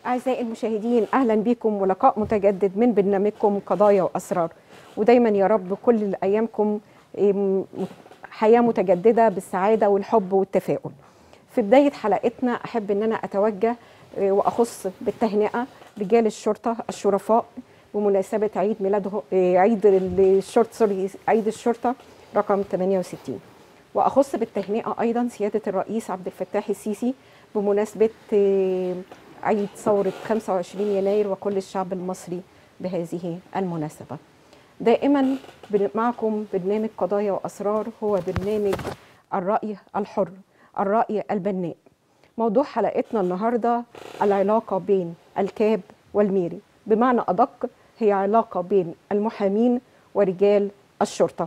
أعزائي المشاهدين أهلا بكم ولقاء متجدد من برنامجكم قضايا وأسرار ودايما يا رب كل أيامكم إيه، حياة متجددة بالسعادة والحب والتفاؤل في بداية حلقتنا أحب أن أنا أتوجه إيه، وأخص بالتهنئة رجال الشرطة الشرفاء بمناسبة عيد ميلاده إيه، عيد الشرطة سوري عيد الشرطة رقم 68 وأخص بالتهنئة أيضا سيادة الرئيس عبد الفتاح السيسي بمناسبة إيه، عيد ثورة 25 يناير وكل الشعب المصري بهذه المناسبة دائما بن- معكم برنامج قضايا وأسرار هو برنامج الرأي الحر الرأي البناء موضوع حلقتنا النهاردة العلاقة بين الكاب والميري بمعنى أدق هي علاقة بين المحامين ورجال الشرطة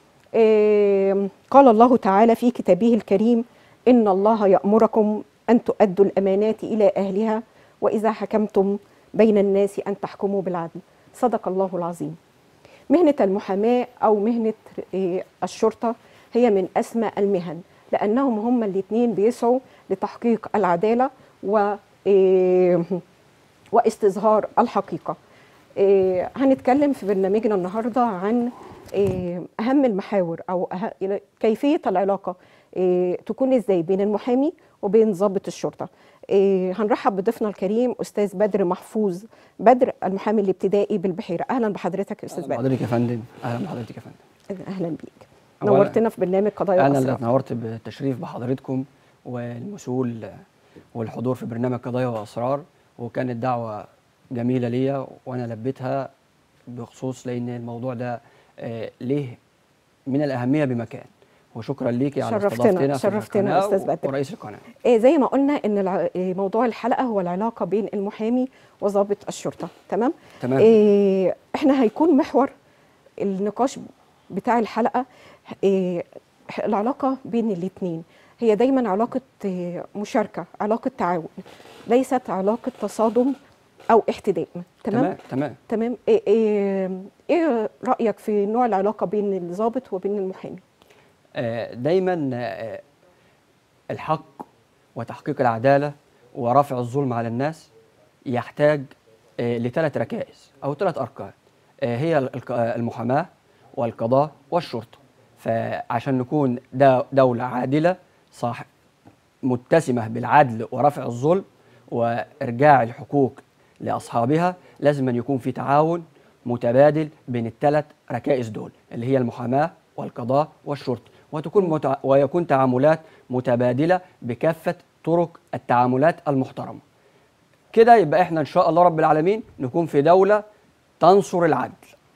إيه، قال الله تعالى في كتابه الكريم إن الله يأمركم أن تؤدوا الأمانات إلى أهلها وإذا حكمتم بين الناس أن تحكموا بالعدل صدق الله العظيم مهنة المحاماة أو مهنة إيه، الشرطة هي من أسمى المهن لأنهم هم الاثنين بيسعوا لتحقيق العدالة و إيه، واستظهار الحقيقة إيه، هنتكلم في برنامجنا النهاردة عن إيه، أهم المحاور أو أه- كيفية العلاقة إيه، تكون إزاي بين المحامي وبين ضابط الشرطة إيه، هنرحب بضيفنا الكريم أستاذ بدر محفوظ بدر المحامي الابتدائي بالبحيرة أهلا بحضرتك يا أستاذ اهلا بدر بحضرتك يا فندم اهلا بحضرتك يا فندم أهلا بيك أولاً- نورتنا في برنامج قضايا انا اللي وأسرار اتنورت بالتشريف بحضرتكم والمسؤول والحضور في برنامج قضايا واسرار وكانت دعوه جميله ليا وانا لبيتها بخصوص لان الموضوع ده آه، ليه من الاهميه بمكان وشكرا ليكي على شرفتنا- استضافتنا في شرفتنا يا القناة أستاذ بدر. ورئيس القناه إيه زي ما قلنا ان الع- إيه موضوع الحلقه هو العلاقه بين المحامي وضابط الشرطه تمام تمام إيه احنا هيكون محور النقاش بتاع الحلقه إيه العلاقه بين الاثنين هي دايما علاقه إيه مشاركه علاقه تعاون ليست علاقه تصادم او احتداء تمام تمام تمام تمام إيه, إيه, ايه رايك في نوع العلاقه بين الضابط وبين المحامي آه، دايما آه، الحق وتحقيق العدالة ورفع الظلم على الناس يحتاج آه، لثلاث ركائز أو ثلاث أركان آه، هي الق- آه، المحاماة والقضاء والشرطة فعشان نكون دا- دولة عادلة صح متسمة بالعدل ورفع الظلم وإرجاع الحقوق لأصحابها لازم أن يكون في تعاون متبادل بين الثلاث ركائز دول اللي هي المحاماة والقضاء والشرطة وتكون متع... ويكون تعاملات متبادلة بكافة طرق التعاملات المحترمة كده يبقى احنا ان شاء الله رب العالمين نكون في دولة تنصر العدل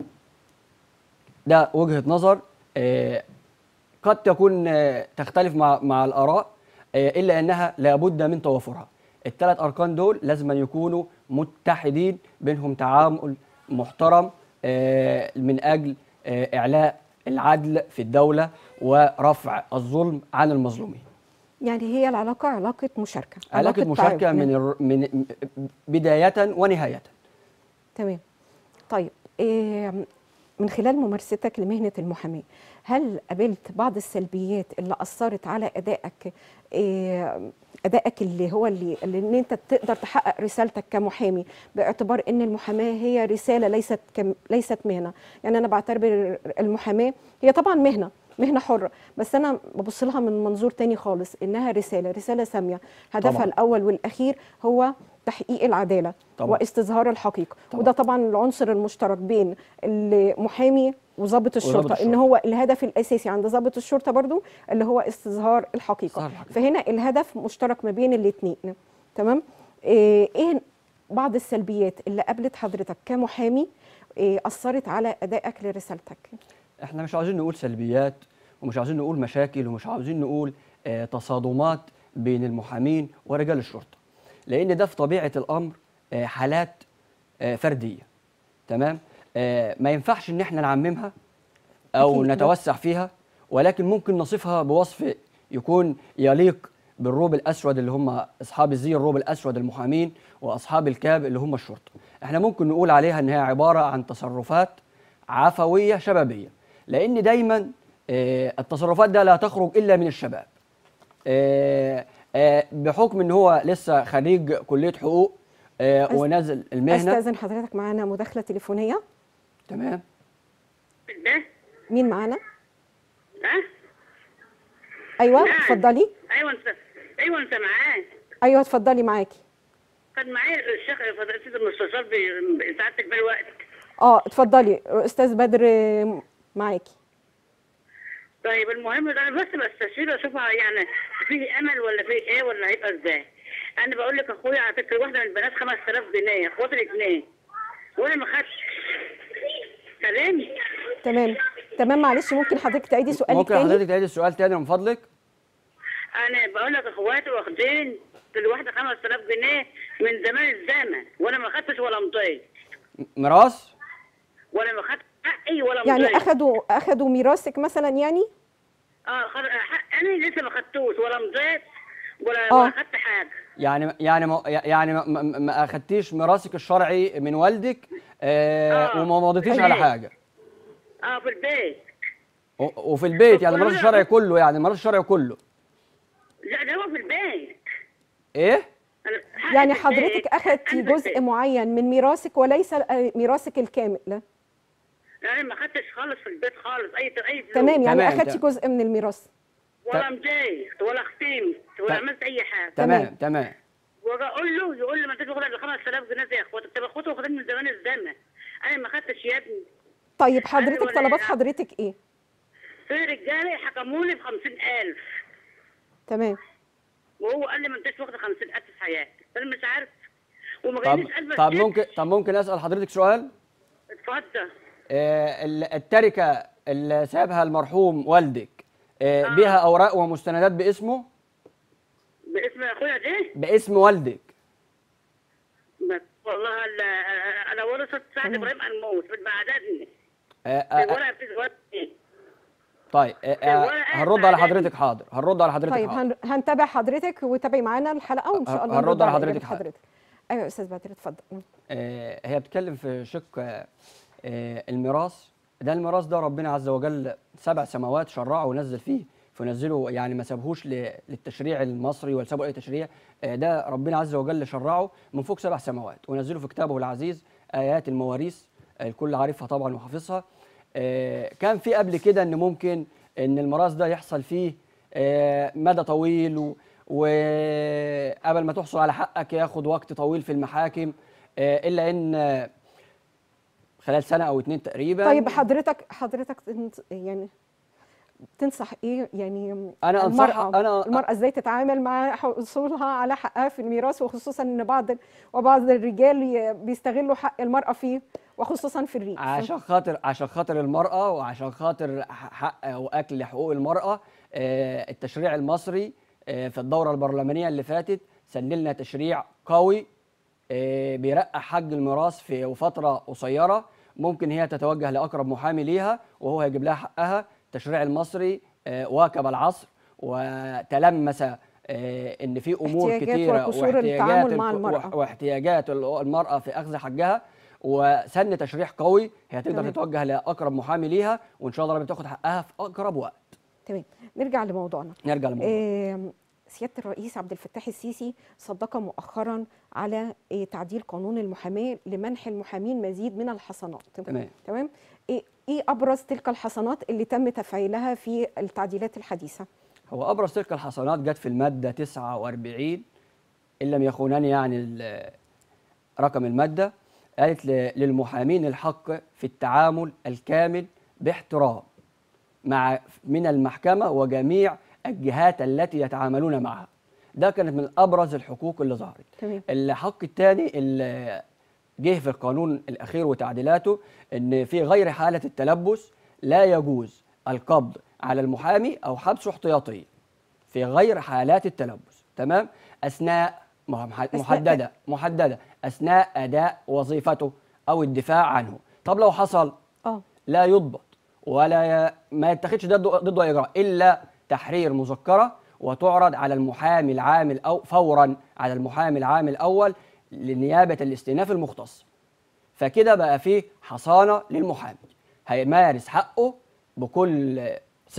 ده وجهة نظر آه، قد تكون آه، تختلف مع مع الآراء آه، إلا أنها لابد من توافرها الثلاث أركان دول لازم أن يكونوا متحدين بينهم تعامل محترم آه، من أجل آه، إعلاء العدل في الدولة ورفع الظلم عن المظلومين يعني هي العلاقه علاقه مشاركه علاقة مشاركة تعاون. من الر- من بداية ونهاية تمام طيب إيه من خلال ممارستك لمهنة المحاماة هل قابلت بعض السلبيات اللي أثرت على أدائك إيه أدائك اللي هو اللي, اللي إن أنت تقدر تحقق رسالتك كمحامي باعتبار إن المحاماة هي رسالة ليست كم ليست مهنة يعني أنا بعتبر المحاماة هي طبعا مهنة مهنة حرة بس أنا ببص لها من منظور تاني خالص إنها رسالة رسالة سامية هدفها طبعاً. الأول والأخير هو تحقيق العدالة طبعاً. واستظهار الحقيقة طبعاً. وده طبعا العنصر المشترك بين المحامي وضابط الشرطة الشرطة. ان هو الهدف الاساسي عند ضابط الشرطة برضو اللي هو استظهار الحقيقة استظهار الحقيقة. فهنا الهدف مشترك ما بين الاثنين تمام ايه إيه بعض السلبيات اللي قابلت حضرتك كمحامي إيه اثرت على ادائك لرسالتك احنا مش عاوزين نقول سلبيات ومش عاوزين نقول مشاكل ومش عاوزين نقول آه تصادمات بين المحامين ورجال الشرطه لان ده في طبيعه الامر آه حالات آه فرديه تمام آه ما ينفعش ان احنا نعممها او أكيد، لا. نتوسع فيها ولكن ممكن نصفها بوصف يكون يليق بالروب الاسود اللي هم اصحاب الزي الروب الاسود المحامين واصحاب الكاب اللي هم الشرطه احنا ممكن نقول عليها ان هي عباره عن تصرفات عفويه شبابيه لان دايما آه، التصرفات ده لا تخرج الا من الشباب آه، آه، بحكم ان هو لسه خريج كليه حقوق آه، أست- ونازل المهنه استاذن حضرتك معانا مداخله تليفونيه تمام ده مين معانا ها ايوه نعم. اتفضلي ايوه انت ايوه انت معاه ايوه اتفضلي معاكي كان معايا الشيخ فضيله المستشار ب- سعادتك بالوقت اه اتفضلي استاذ بدر آه، معاكي طيب المهم ده انا بس بستشير اشوفها يعني فيه امل ولا فيه ايه ولا هيبقى ازاي انا بقول لك اخويا على فكره واحده من البنات 5000 جنيه اخواتي الاثنين وانا ما خدتش سلام تمام تمام معلش ممكن حضرتك تعيدي سؤالك ممكن تاني حضرتك تعيد السؤال تاني من فضلك انا بقول لك اخواتي واخدين كل واحده 5000 جنيه من زمان الزمن وانا ما خدتش ولا مضيت ميراث ولا ما خدت حقي ولا يعني مضيت اخدوا اخدوا ميراثك مثلا يعني اه خد... حق... انا لسه ما خدتوش ولا مضيت ولا آه. ولا خدت حاجه يعني يعني ما يعني ما, ما, ما اخدتيش ميراثك الشرعي من والدك آه آه. وما مضيتيش في على البيت. حاجه اه في البيت و- وفي البيت يعني الميراث الشرعي كله يعني الميراث الشرعي كله لا ده هو في البيت ايه أنا حقي يعني في البيت. حضرتك اخدتي أنا في جزء البيت. معين من ميراثك وليس آه، ميراثك الكامل لا. يعني ما خدتش خالص في البيت خالص اي اي فلوس. تمام يعني تمام، اخدتي تمام. جزء من الميراث ولا مضيت ولا ختمت ولا ت- عملت اي حاجه تمام تمام. تمام واجي اقول له يقول لي ما انتش واخد الا 5000 جنيه زي اخواتك طب اخواتي واخدين من زمان الزمن انا ما خدتش يا ابني طيب حضرتك ولا طلبات لا. حضرتك ايه في رجاله حكموا لي ب 50000 تمام وهو قال لي ما انتش واخد 50000 في حياتك انا مش عارف وما طب جايليش قلب طب الست. ممكن طب ممكن اسال حضرتك سؤال اتفضل آه ال- التركه اللي سابها المرحوم والدك آه آه. بيها اوراق ومستندات باسمه باسم اخويا ده باسم والدك بس والله ال- انا ورثت سعد ابراهيم الموت بعددني آه آه آه الورقه بتتورث طيب آه آه الورقة هنرد على بعدين. حضرتك حاضر هنرد على حضرتك طيب حاضر هن... هنتابع حضرتك وتابعي معانا الحلقه وان شاء الله هنرد نرد على على حضرتك إجابة حاضر. حضرتك ايوه يا استاذ بدر اتفضل آه، هي بتتكلم في شق آه، آه، الميراث ده الميراث ده ربنا عز وجل سبع سماوات شرعه ونزل فيه فنزله يعني ما سابهوش ل- للتشريع المصري ولا سابه اي تشريع آه، ده ربنا عز وجل شرعه من فوق سبع سماوات ونزله في كتابه العزيز ايات المواريث آه، الكل عارفها طبعا وحافظها آه، كان في قبل كده ان ممكن ان الميراث ده يحصل فيه آه، مدى طويل و- وقبل ما تحصل على حقك ياخد وقت طويل في المحاكم آه، الا ان آه، خلال سنه او اتنين تقريبا طيب حضرتك حضرتك تنص- يعني تنصح ايه يعني أنا أنصح- المرأة أنا- المرأة ازاي تتعامل مع حصولها على حقها في الميراث وخصوصا ان بعض وبعض الرجال ي- بيستغلوا حق المرأة فيه وخصوصا في الريف عشان خاطر عشان خاطر المرأة وعشان خاطر ح- حق وأكل حقوق المرأة آه، التشريع المصري آه، في الدورة البرلمانية اللي فاتت سللنا تشريع قوي آه، بيرقى حق الميراث في فترة قصيرة ممكن هي تتوجه لأقرب محامي ليها وهو هيجيب لها حقها التشريع المصري آه، واكب العصر وتلمس آه، ان في امور احتياجات كتيره وقصور التعامل مع الك- المرأة. واحتياجات المرأة في أخذ حقها وسن تشريع قوي هي تقدر تمام. تتوجه لأقرب محامي ليها وإن شاء الله ربنا تاخد حقها في أقرب وقت تمام نرجع لموضوعنا نرجع للموضوع آم، سياده الرئيس عبد الفتاح السيسي صدق مؤخرا على آه، تعديل قانون المحاماه لمنح المحامين مزيد من الحصانات تمام. تمام ايه إيه ابرز تلك الحصانات اللي تم تفعيلها في التعديلات الحديثه هو أبرز تلك الحصانات جت في المادة 49 إن لم يخونني يعني ال- رقم المادة قالت ل- للمحامين الحق في التعامل الكامل باحترام مع من المحكمة وجميع الجهات التي يتعاملون معها ده كانت من أبرز الحقوق اللي ظهرت تمام. الحق الثاني اللي جه في القانون الأخير وتعديلاته إن في غير حالة التلبس لا يجوز القبض على المحامي أو حبسه احتياطيا في غير حالات التلبس تمام أثناء مح- محددة محددة أثناء أداء وظيفته أو الدفاع عنه طب لو حصل اه لا يضبط ولا ي... ما يتخذش ضده ضده اجراء الا تحرير مذكره وتعرض على المحامي العام او فورا على المحامي العام الاول لنيابه الاستئناف المختص فكده بقى فيه حصانه للمحامي هيمارس حقه بكل ثقه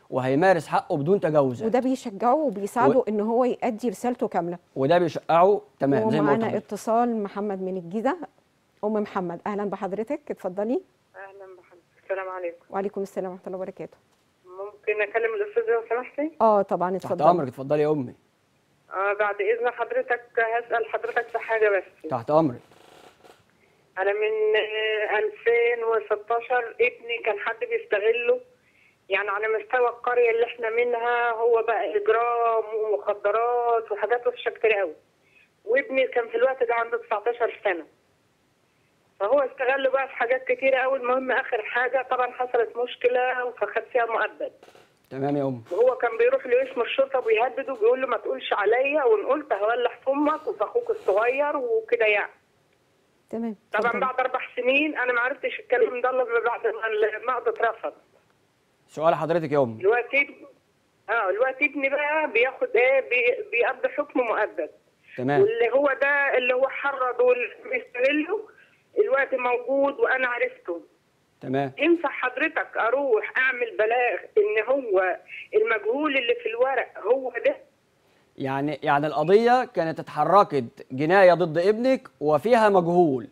وهيمارس حقه بدون تجاوزات وده بيشجعه وبيساعده ان هو يأدي رسالته كامله وده بيشقعه تمام زي ما قلت ومعانا لحضرتك. اتصال محمد من الجيزه ام محمد اهلا بحضرتك اتفضلي اهلا بحضرتك السلام عليكم وعليكم السلام ورحمه الله وبركاته ممكن اكلم الاستاذ لو سمحتي اه طبعا تحت اتفضلي امرك اتفضلي يا امي آه بعد اذن حضرتك هسال حضرتك في حاجه بس تحت امرك انا من آه، 2016 ابني كان حد بيستغله يعني على مستوى القريه اللي احنا منها هو بقى اجرام ومخدرات وحاجات وحشه كتير قوي وابني كان في الوقت ده عنده 19 سنه فهو استغله بقى في حاجات كتيره قوي المهم اخر حاجه طبعا حصلت مشكله فخد فيها مؤبد تمام يا امي وهو كان بيروح لاسم الشرطه وبيهدده وبيقول له ما تقولش عليا وان قلت هولع في امك وفي اخوك الصغير وكده يعني تمام طبعا اتفضلي. بعد اربع سنين انا ما عرفتش الكلام ده الا بعد ما النقد اترفض سؤال حضرتك يا امي دلوقتي ابني- اه دلوقتي ابني بقى بياخد ايه بي- بيقضي حكم مؤبد تمام واللي هو ده اللي هو حرض واللي بيستغله الوقت موجود وانا عرفته تمام ينفع حضرتك اروح اعمل بلاغ ان هو المجهول اللي في الورق هو ده يعني يعني القضيه كانت اتحركت جنايه ضد ابنك وفيها مجهول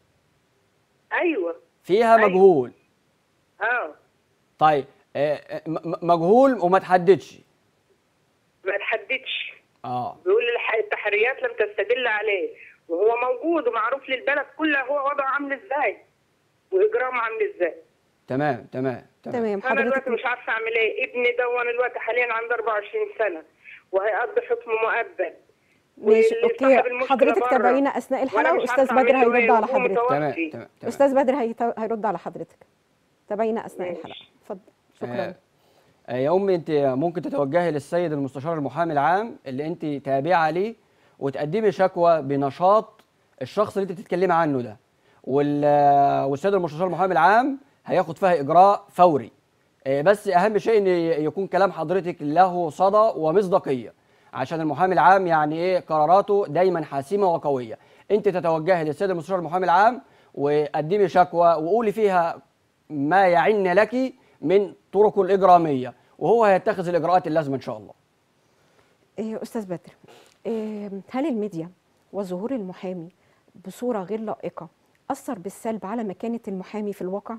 ايوه فيها أيوة. مجهول اه طيب آه، آه، م- م- مجهول وما تحددش ما تحددش اه بيقول الح- التحريات لم تستدل عليه وهو موجود ومعروف للبلد كلها هو وضعه عامل ازاي واجرامه عامل ازاي تمام تمام تمام تمام انا دلوقتي حضرتك مش عارفه اعمل ايه ابني ده وانا دلوقتي حاليا عنده 24 سنه وهيقضي حكم مؤبد ماشي واللي اوكي صاحب المشكلة حضرتك بره. تابعينا اثناء وأنا الحلقه مش واستاذ عارفة بدر أعمل له هيرد إيه على وهو حضرتك متوفي. تمام تمام تمام استاذ بدر هيت- هيرد على حضرتك تابعينا اثناء ماشي. الحلقه اتفضل آه، شكرا آه، يا امي انت ممكن تتوجهي للسيد المستشار المحامي العام اللي انت تابعه ليه وتقدمي شكوى بنشاط الشخص اللي انت بتتكلمي عنه ده وال آه، والسيد المستشار المحامي العام هياخد فيها اجراء فوري آه، بس اهم شيء ان يكون كلام حضرتك له صدى ومصداقيه عشان المحامي العام يعني ايه قراراته دايما حاسمه وقويه انت تتوجهي للسيد المستشار المحامي العام وقدمي شكوى وقولي فيها ما يعن لك من طرق الإجرامية وهو هيتخذ الإجراءات اللازمة إن شاء الله إيه استاذ بدر إيه هل الميديا وظهور المحامي بصوره غير لائقه اثر بالسلب على مكانه المحامي في الواقع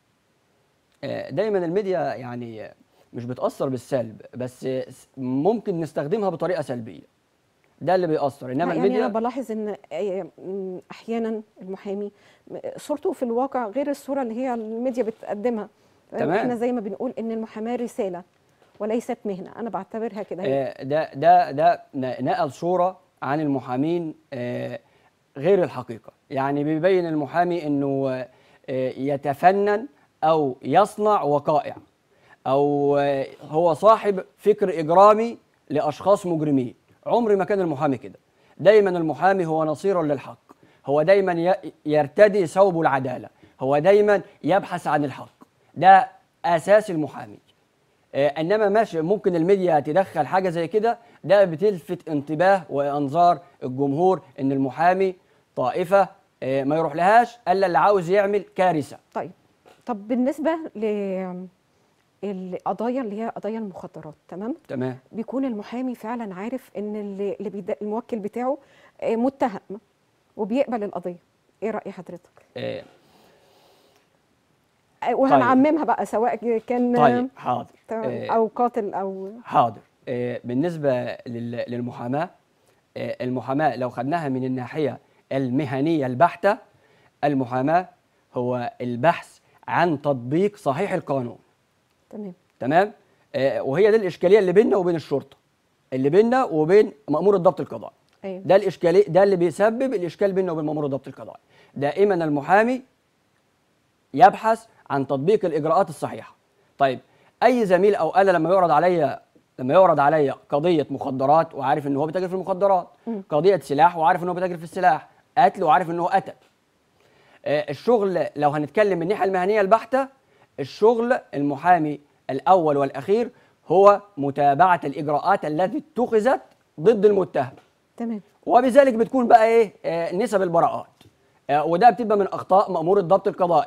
آه، دايما الميديا يعني مش بتأثر بالسلب بس ممكن نستخدمها بطريقة سلبية ده اللي بيأثر إنما لا، يعني انا الميديا بلاحظ ان إيه، م، احيانا المحامي م، صورته في الواقع غير الصوره اللي هي الميديا بتقدمها تمام. احنا زي ما بنقول ان المحاماه رساله وليست مهنه انا بعتبرها كده هي. آه، ده ده ده ن- نقل صورة عن المحامين آه، غير الحقيقة يعني بيبين المحامي إنه آه، يتفنن أو يصنع وقائع أو آه، هو صاحب فكر إجرامي لأشخاص مجرمين عمر ما كان المحامي كده دايما المحامي هو نصير للحق هو دايما ي- يرتدي ثوب العدالة هو دايما يبحث عن الحق ده أساس المحامي آه، انما ماشي ممكن الميديا تدخل حاجه زي كده ده بتلفت انتباه وانظار الجمهور ان المحامي طائفه آه، ما يروح لهاش الا اللي عاوز يعمل كارثه طيب طب بالنسبه للقضايا اللي هي قضايا المخدرات تمام تمام بيكون المحامي فعلا عارف ان اللي اللي بيد... الموكل بتاعه آه، متهم وبيقبل القضيه ايه راي حضرتك آه، آه، وهنعممها بقى سواء كان طيب حاضر تمام، آه، او قاتل او حاضر آه، بالنسبه لل- للمحاماه آه، المحاماه لو خدناها من الناحيه المهنيه البحته المحاماه هو البحث عن تطبيق صحيح القانون تمام تمام آه وهي دي الاشكاليه اللي بيننا وبين الشرطه اللي بيننا وبين مامور الضبط القضائي ايوه ده الاشكاليه ده اللي بيسبب الاشكال بيننا وبين مامور الضبط القضائي دائما المحامي يبحث عن تطبيق الاجراءات الصحيحه طيب اي زميل او انا لما يعرض عليا لما يعرض عليا قضيه مخدرات وعارف ان هو بيتاجر في المخدرات قضيه سلاح وعارف ان هو بيتاجر في السلاح قتل وعارف ان هو قتل آه، الشغل لو هنتكلم من الناحيه المهنيه البحته الشغل المحامي الاول والاخير هو متابعه الاجراءات التي اتخذت ضد المتهم تمام وبذلك بتكون بقى ايه آه، نسب البراءات آه، وده بتبقى من اخطاء مامور الضبط القضائي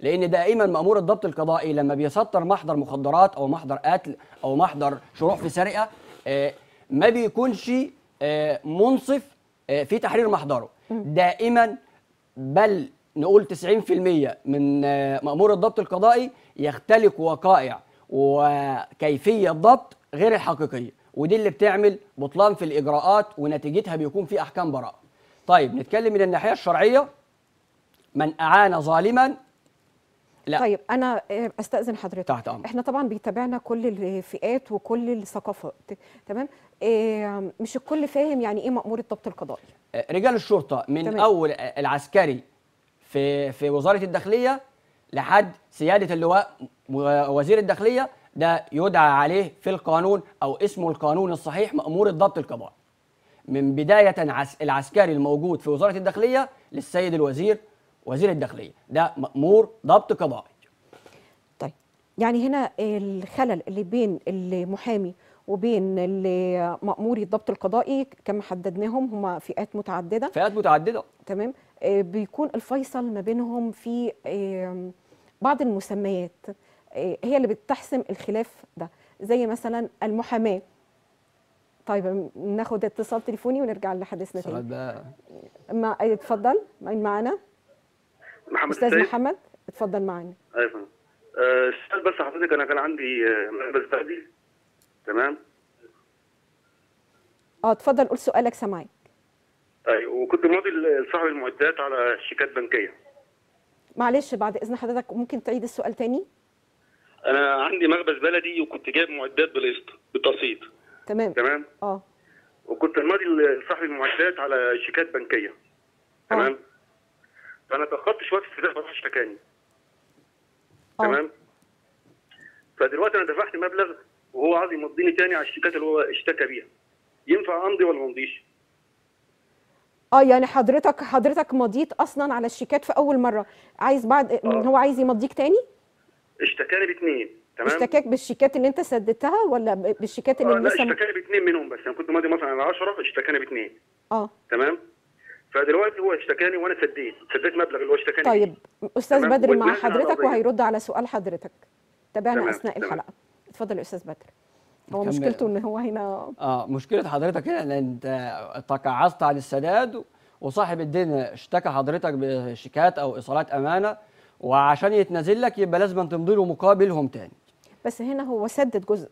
لان دائما مامور الضبط القضائي لما بيسطر محضر مخدرات او محضر قتل او محضر شروع في سرقه آه، ما بيكونش آه، منصف آه، في تحرير محضره دائما بل نقول 90% من آه، مأمور الضبط القضائي يختلق وقائع وكيفية ضبط غير الحقيقية ودي اللي بتعمل بطلان في الإجراءات ونتيجتها بيكون في أحكام براءة طيب نتكلم من الناحية الشرعية من أعان ظالما لا طيب انا آه، استاذن حضرتك تحت أمر. احنا طبعا بيتابعنا كل الفئات وكل الثقافات تمام آه، مش الكل فاهم يعني ايه مأمور الضبط القضائي رجال الشرطة من تمام. أول العسكري في في وزارة الداخلية لحد سيادة اللواء و- وزير الداخلية ده يدعى عليه في القانون أو اسمه القانون الصحيح مأمور الضبط القضائي من بداية عس العسكري الموجود في وزارة الداخلية للسيد الوزير وزير الداخلية ده مأمور ضبط قضائي طيب يعني هنا الخلل اللي بين المحامي وبين ال- مأموري الضبط القضائي كما حددناهم هما فئات متعدده فئات متعددة تمام آه، بيكون الفيصل ما بينهم في آم، بعض المسميات آه، هي اللي بتحسم الخلاف ده زي مثلا المحاماه طيب ناخد اتصال تليفوني ونرجع لحديثنا صلاة تاني بقى ما اتفضل مين معانا محمد استاذ السيد محمد اتفضل معانا ايوه فندم. آه، السؤال بس حضرتك انا كان عندي آه، ملبس بلدي تمام اه اتفضل قول سؤالك سامعك ايوه وكنت ماضي لصاحب المعدات على شيكات بنكيه معلش بعد اذن حضرتك ممكن تعيد السؤال تاني انا عندي مخبز بلدي وكنت جايب معدات بالقسط بالتقسيط تمام تمام اه وكنت ماضي لصاحب المعدات على شيكات بنكيه تمام فانا اتاخرت شويه في السداد فراح اشتكاني اه تمام فدلوقتي انا دفعت مبلغ وهو عايز يمضيني تاني على الشيكات اللي هو اشتكى بيها ينفع امضي ولا ما امضيش؟ اه يعني حضرتك حضرتك مضيت اصلا على الشيكات في اول مره عايز بعد آه. هو عايز يمضيك تاني اشتكاني باثنين تمام اشتكاك بالشيكات اللي انت سددتها ولا ب- بالشيكات اللي آه لا لسه م- اشتكاني باثنين منهم بس انا كنت ماضي مثلا على 10 اشتكاني باثنين اه تمام فدلوقتي هو اشتكاني وانا سديت سديت مبلغ اللي هو اشتكاني طيب بيه. استاذ تمام، بدر مع والناس على حضرتك القضية. وهيرد على سؤال حضرتك تابعنا تمام، اثناء تمام. الحلقه اتفضل يا استاذ بدر هو نكمل. مشكلته ان هو هنا اه مشكلة حضرتك هنا ان انت تقاعست عن السداد وصاحب الدين اشتكى حضرتك بشيكات او ايصالات امانة وعشان يتنازل لك يبقى لازم تمضي له مقابلهم تاني بس هنا هو سدد جزء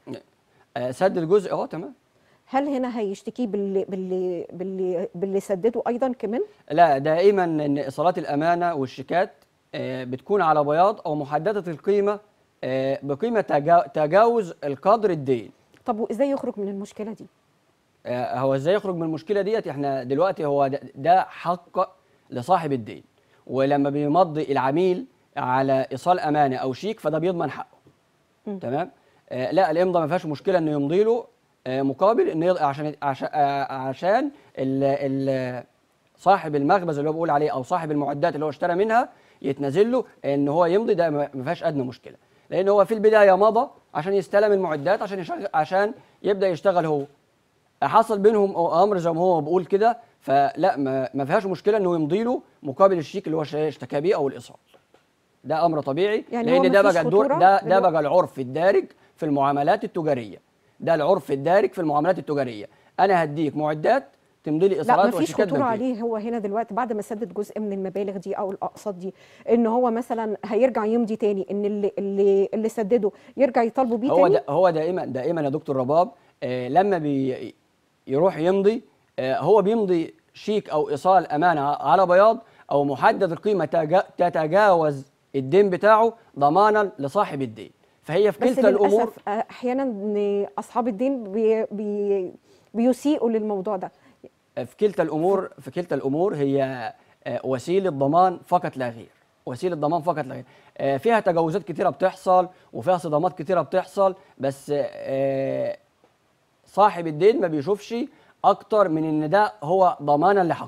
آه، سدد جزء اه تمام هل هنا هيشتكيه باللي باللي باللي باللي سدده ايضا كمان لا دائما ان ايصالات الامانه والشيكات آه، بتكون على بياض او محدده القيمه آه، بقيمه تجا- تجاوز القدر الدين طب وازاي يخرج من المشكله دي آه، هو ازاي يخرج من المشكله ديت احنا دلوقتي هو ده- ده حق لصاحب الدين ولما بيمضي العميل على ايصال امانه او شيك فده بيضمن حقه تمام آه لا الامضاء ما فيهاش مشكله انه يمضي له آه مقابل انه يض- عشان عشان, آه عشان ال ال صاحب المخبز اللي هو بيقول عليه او صاحب المعدات اللي هو اشترى منها يتنازل له ان هو يمضي ده ما ما فيهاش ادنى مشكله لان هو في البدايه مضى عشان يستلم المعدات عشان يشغل عشان يبدا يشتغل هو حصل بينهم امر زي ما هو بيقول كده فلا ما, ما فيهاش مشكله انه يمضي له مقابل الشيك اللي هو اشتكى بيه او الايصال ده امر طبيعي يعني هو لان ده مفيش بقى الدور خطورة ده ده دلوقتي؟ بقى العرف الدارج في المعاملات التجاريه ده العرف الدارج في المعاملات التجاريه انا هديك معدات تمضي لي لا ايصالات مفيش وشيكات خطوره بنكيه عليه هو هنا دلوقتي بعد ما سدد جزء من المبالغ دي او الاقساط دي ان هو مثلا هيرجع يمضي تاني ان اللي اللي اللي سدده يرجع يطالبوا بيه هو تاني دا هو دائما دائما يا دكتور رباب آه لما بي يروح يمضي آه هو بيمضي شيك او ايصال امانه على بياض او محدد القيمه تجا تتجاوز الدين بتاعه ضمانا لصاحب الدين فهي في بس كلتا الامور للاسف آه، احيانا إن اصحاب الدين بي بي بيسيئوا للموضوع ده في كلتا الامور في كلتا الامور هي آه، وسيله ضمان فقط لا غير وسيله ضمان فقط لا غير آه، فيها تجاوزات كتيره بتحصل وفيها صدامات كتيره بتحصل بس آه، صاحب الدين ما بيشوفش اكتر من ان ده هو ضمانا لحقه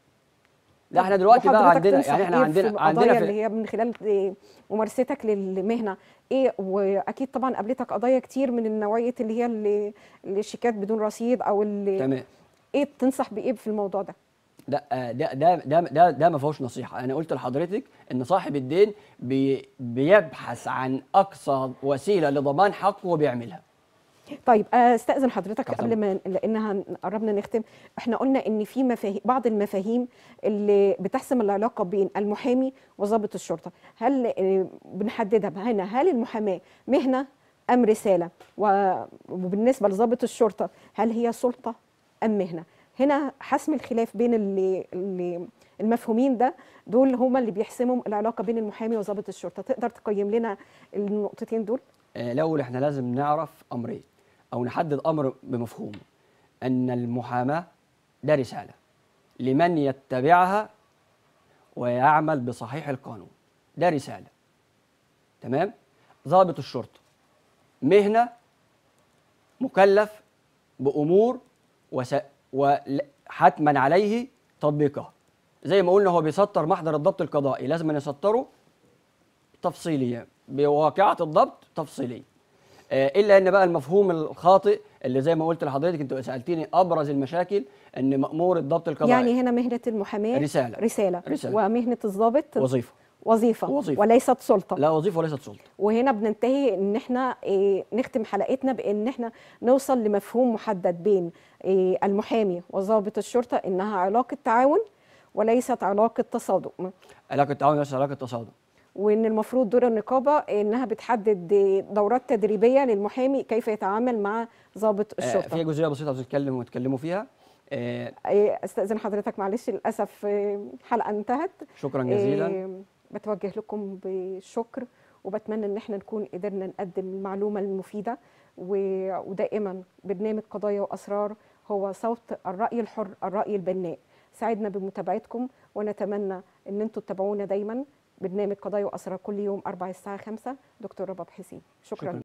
لا احنا دلوقتي بقى وحضرتك عندنا تنصح يعني احنا إيه عندنا في عندنا القضايا في اللي هي من خلال إيه ممارستك للمهنه ايه واكيد طبعا قابلتك قضايا كتير من النوعيه اللي هي اللي اللي الشيكات بدون رصيد او اللي تمام ايه تنصح بايه في الموضوع ده لا آه، ده ده ده ده, ده ما فيهوش نصيحه انا قلت لحضرتك ان صاحب الدين بي بيبحث عن اقصى وسيله لضمان حقه وبيعملها طيب استاذن حضرتك طبعاً. قبل ما لانها قربنا نختم احنا قلنا ان في مفاهيم بعض المفاهيم اللي بتحسم العلاقه بين المحامي وضابط الشرطه هل آه، بنحددها هنا هل المحاماه مهنه ام رساله و- وبالنسبه لضابط الشرطه هل هي سلطه ام مهنه هنا حسم الخلاف بين اللي اللي المفهومين ده دول هما اللي بيحسموا العلاقه بين المحامي وضابط الشرطه تقدر تقيم لنا النقطتين دول آه، الاول احنا لازم نعرف امرين او نحدد امر بمفهومه ان المحاماه ده رساله لمن يتبعها ويعمل بصحيح القانون ده رساله تمام ضابط الشرطه مهنه مكلف بامور وس... وحتما عليه تطبيقها زي ما قلنا هو بيسطر محضر الضبط القضائي لازم أن يسطره تفصيليا بواقعة الضبط تفصيليا آه، الا ان بقى المفهوم الخاطئ اللي زي ما قلت لحضرتك انت سالتني ابرز المشاكل ان مامور الضبط القضائي يعني هنا مهنه المحاماه رسالة. رساله, رسالة. ومهنه الضابط وظيفه وظيفه, وظيفة. وليست سلطه لا وظيفه وليست سلطه وهنا بننتهي ان احنا إيه، نختم حلقتنا بان احنا نوصل لمفهوم محدد بين إيه، المحامي وضابط الشرطه انها علاقه تعاون وليست علاقه تصادم علاقه تعاون ليست علاقه تصادم وان المفروض دور النقابه انها بتحدد إيه، دورات تدريبيه للمحامي كيف يتعامل مع ضابط آه، الشرطه في جزئيه بسيطه عاوز اتكلم وتكلموا فيها آه، إيه، استاذن حضرتك معلش للاسف إيه، الحلقه انتهت شكرا جزيلا إيه، بتوجه لكم بالشكر وبتمنى ان احنا نكون قدرنا نقدم المعلومه المفيده و- ودائما برنامج قضايا واسرار هو صوت الراي الحر الراي البناء سعدنا بمتابعتكم ونتمنى ان انتم تتابعونا دايما برنامج قضايا واسرار كل يوم 4 الساعه 5 دكتور رباب حسين شكرا, شكراً.